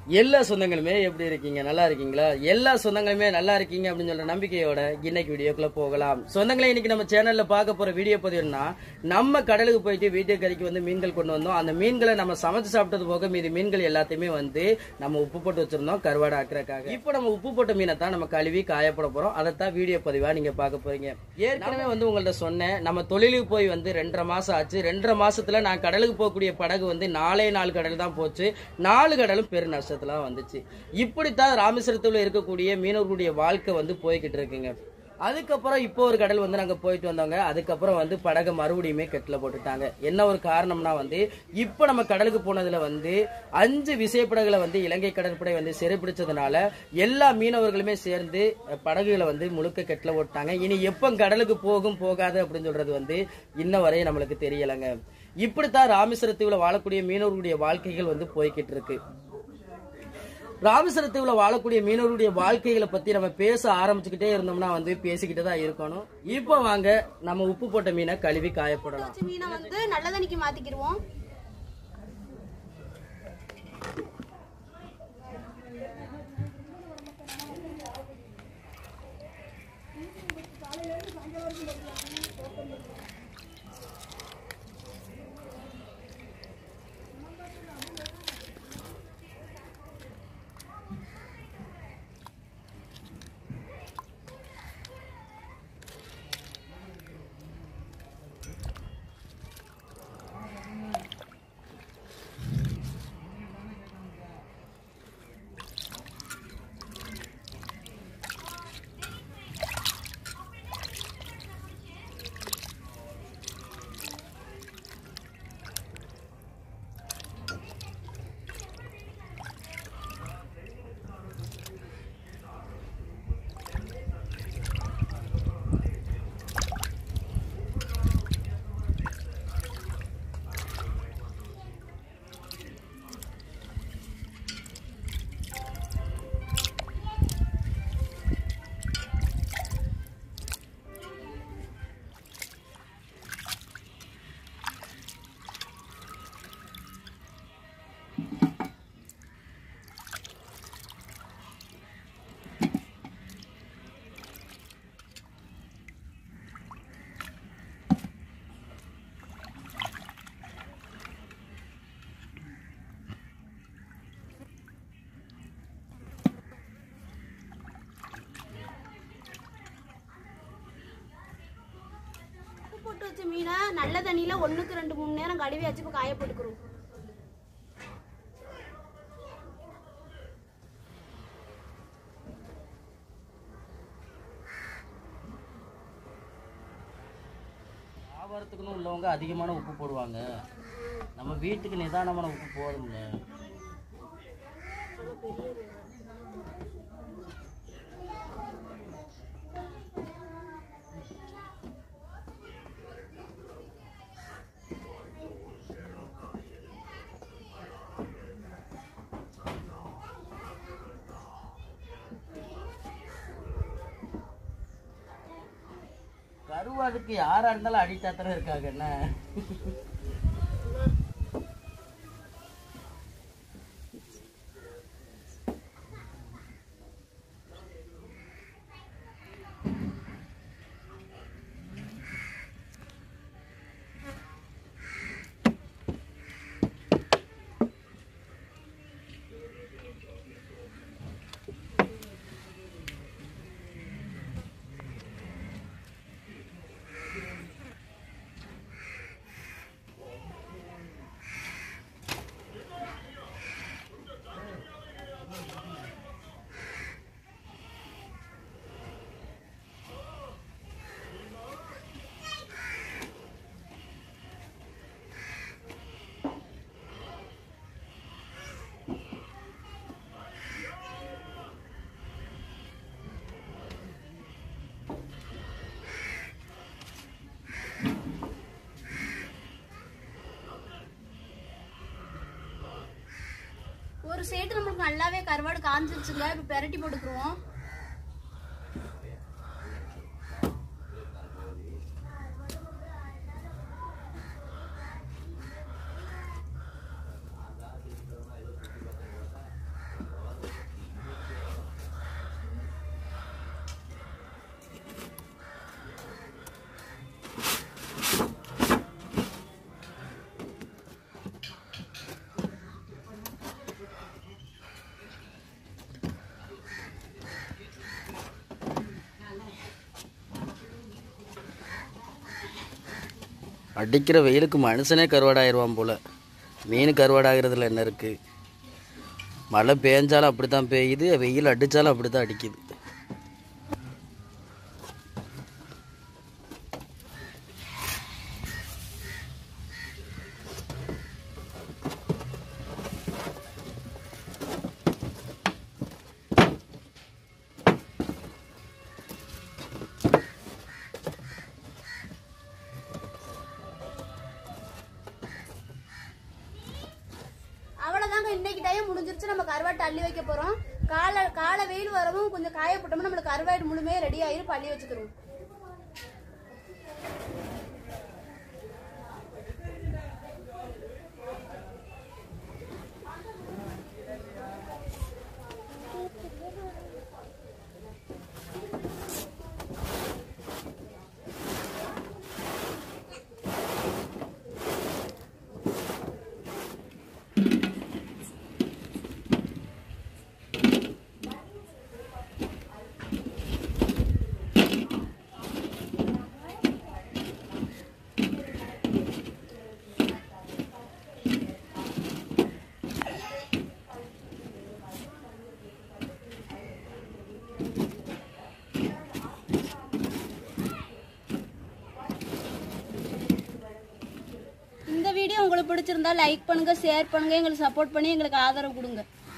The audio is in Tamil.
எல்லா சொந்தங்களுமே எப்படி இருக்கீங்க நல்லா இருக்கீங்களா எல்லா சொந்தங்களுமே நல்லா இருக்கீங்க அப்படின்னு சொல்ற நம்பிக்கையோட இன்னைக்கு வீடியோக்குள்ள போகலாம் சொந்தங்களே இன்னைக்கு நம்ம சேனல்ல பார்க்க போற வீடியோ பதிவுனா நம்ம கடலுக்கு போயிட்டு வீட்டுக்கு கறிக்கு வந்து மீன்கள் கொண்டு வந்தோம் அந்த மீன்களை நம்ம சமைச்சு சாப்பிட்டது போக மீதி மீன்கள் எல்லாத்தையுமே வந்து நம்ம உப்பு போட்டு வச்சிருந்தோம் கருவாடு ஆக்குறதுக்காக இப்போ நம்ம உப்பு போட்ட மீனை தான் நம்ம கழுவி காயப்பட போறோம் அதைத்தான் வீடியோ பதிவா நீங்க பார்க்க போறீங்க ஏற்கனவே வந்து உங்கள்ட்ட சொன்னேன் நம்ம தொழிலுக்கு போய் வந்து ரெண்டரை மாசம் ஆச்சு ரெண்டரை மாசத்துல நான் கடலுக்கு போகக்கூடிய படகு வந்து நாலே நாலு கடல் தான் போச்சு நாலு கடலும் பெரு நஷ்டத்துல வந்துச்சு இப்படித்தான் ராமேஸ்வரத்துல இருக்கக்கூடிய மீனவர்களுடைய வாழ்க்கை வந்து போய்கிட்டு இருக்குங்க அதுக்கப்புறம் இப்போ ஒரு கடல் வந்து நாங்க போயிட்டு வந்தோங்க அதுக்கப்புறம் வந்து படகை மறுபடியுமே கெட்டில போட்டுட்டாங்க என்ன ஒரு காரணம்னா வந்து இப்போ நம்ம கடலுக்கு போனதுல வந்து அஞ்சு விசைப்படகுல வந்து இலங்கை கடற்படை வந்து சிறைப்பிடிச்சதுனால எல்லா மீனவர்களுமே சேர்ந்து அஹ், படகுகளை வந்து முழுக்க கெட்டில போட்டாங்க இனி எப்போ கடலுக்கு போகும் போகாது அப்படின்னு சொல்றது வந்து இன்ன வரை நம்மளுக்கு தெரியலைங்க இப்படித்தான் ராமேஸ்வரத்தீவுல வாழக்கூடிய மீனவர்களுடைய வாழ்க்கைகள் வந்து போய்கிட்டு இருக்கு ராமேஸ்வரத்தீவுல வாழக்கூடிய மீனவர்களுடைய வாழ்க்கைகளை பத்தி நம்ம பேச ஆரம்பிச்சுக்கிட்டே இருந்தோம்னா வந்து பேசிக்கிட்டு தான் இருக்கணும் இப்போ வாங்க நம்ம உப்பு போட்ட மீனை கழுவி காயப்படலாம் வச்ச மீனை வந்து நல்ல தண்ணிக்கு மாத்திக்கிடுவோம் உப்பு போட்டு வச்ச மீனை நல்ல தண்ணியில ஒண்ணுக்கு ரெண்டு மூணு நேரம் கழுவி வச்சு இப்ப காய போட்டுக்கிறோம் வியாபாரத்துக்குன்னு உள்ளவங்க அதிகமான உப்பு போடுவாங்க நம்ம வீட்டுக்கு நிதானமான உப்பு போதும்ல கருவாடுக்கு யாரா இருந்தாலும் அடித்தாத்தரம் இருக்காங்க என்ன ஒரு சைடு நம்மளுக்கு நல்லாவே கருவாடு காஞ்சிருச்சுங்க இப்ப பெரட்டி போட்டுக்குருவோம் அடிக்கிற வெயிலுக்கு மனுஷனே கருவாடாயிருவான் போல மீன் கருவாடாகிறதுல என்ன இருக்கு மழை பேஞ்சாலும் அப்படி தான் பெய்யுது வெயில் அடித்தாலும் அப்படி தான் அடிக்குது அவ்வளவுதாங்க இன்னைக்கு டைம் முடிஞ்சிருச்சு நம்ம கருவாட்டு அள்ளி வைக்க போறோம் காலை காலை வெயில் வரவும் கொஞ்சம் காய போட்டோம்னா நம்மளுக்கு கருவாடு முழுமையே ரெடி ஆயிரும் பள்ளி வச்சுக்கிறோம் இந்த வீடியோ உங்களுக்கு பிடிச்சிருந்தா லைக் பண்ணுங்க ஷேர் பண்ணுங்க எங்களுக்கு சப்போர்ட் பண்ணி எங்களுக்கு ஆதரவு கொடுங்க